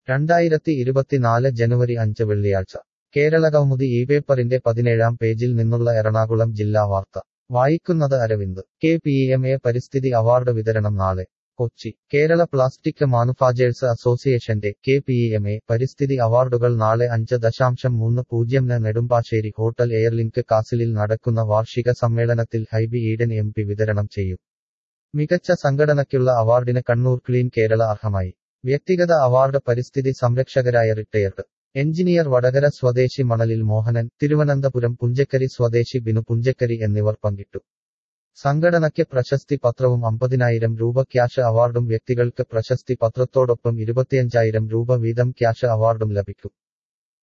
രണ്ടായിരത്തി ഇരുപത്തിനാല് ജനുവരി അഞ്ച് വെള്ളിയാഴ്ച കേരളകൗമുദി ഈ പേപ്പറിന്റെ പതിനേഴാം പേജിൽ നിന്നുള്ള എറണാകുളം ജില്ലാ വാർത്ത വായിക്കുന്നത് Aravind K P M A പരിസ്ഥിതി അവാർഡ് വിതരണം നാളെ കൊച്ചി കേരള പ്ലാസ്റ്റിക് മാനുഫാക്ചേഴ്സ് അസോസിയേഷന്റെ കെ പി എം എ പരിസ്ഥിതി അവാർഡുകൾ നാളെ അഞ്ച് ദശാംശം മൂന്ന് പൂജ്യംന് നെടുമ്പാശ്ശേരി ഹോട്ടൽ എയർലിങ്ക് കാസിലിൽ നടക്കുന്ന വാർഷിക സമ്മേളനത്തിൽ ഹൈബി ഈഡൻ എം പി വിതരണം ചെയ്യും മികച്ച സംഘടനയ്ക്കുള്ള അവാർഡിന് കണ്ണൂർ ക്ലീൻ കേരള അർഹമായി വ്യക്തിഗത അവാർഡ് പരിസ്ഥിതി സംരക്ഷകരായ റിട്ടയർഡ് എഞ്ചിനീയർ വടകര സ്വദേശി മണലിൽ മോഹനൻ തിരുവനന്തപുരം പുഞ്ചക്കരി സ്വദേശി ബിനു പുഞ്ചക്കരി എന്നിവർ പങ്കിട്ടു സംഘടനയ്ക്ക് പ്രശസ്തി പത്രവും അമ്പതിനായിരം രൂപ ക്യാഷ് അവാർഡും വ്യക്തികൾക്ക് പ്രശസ്തി പത്രത്തോടൊപ്പം ഇരുപത്തിയഞ്ചായിരം രൂപ വീതം ക്യാഷ് അവാർഡും ലഭിക്കും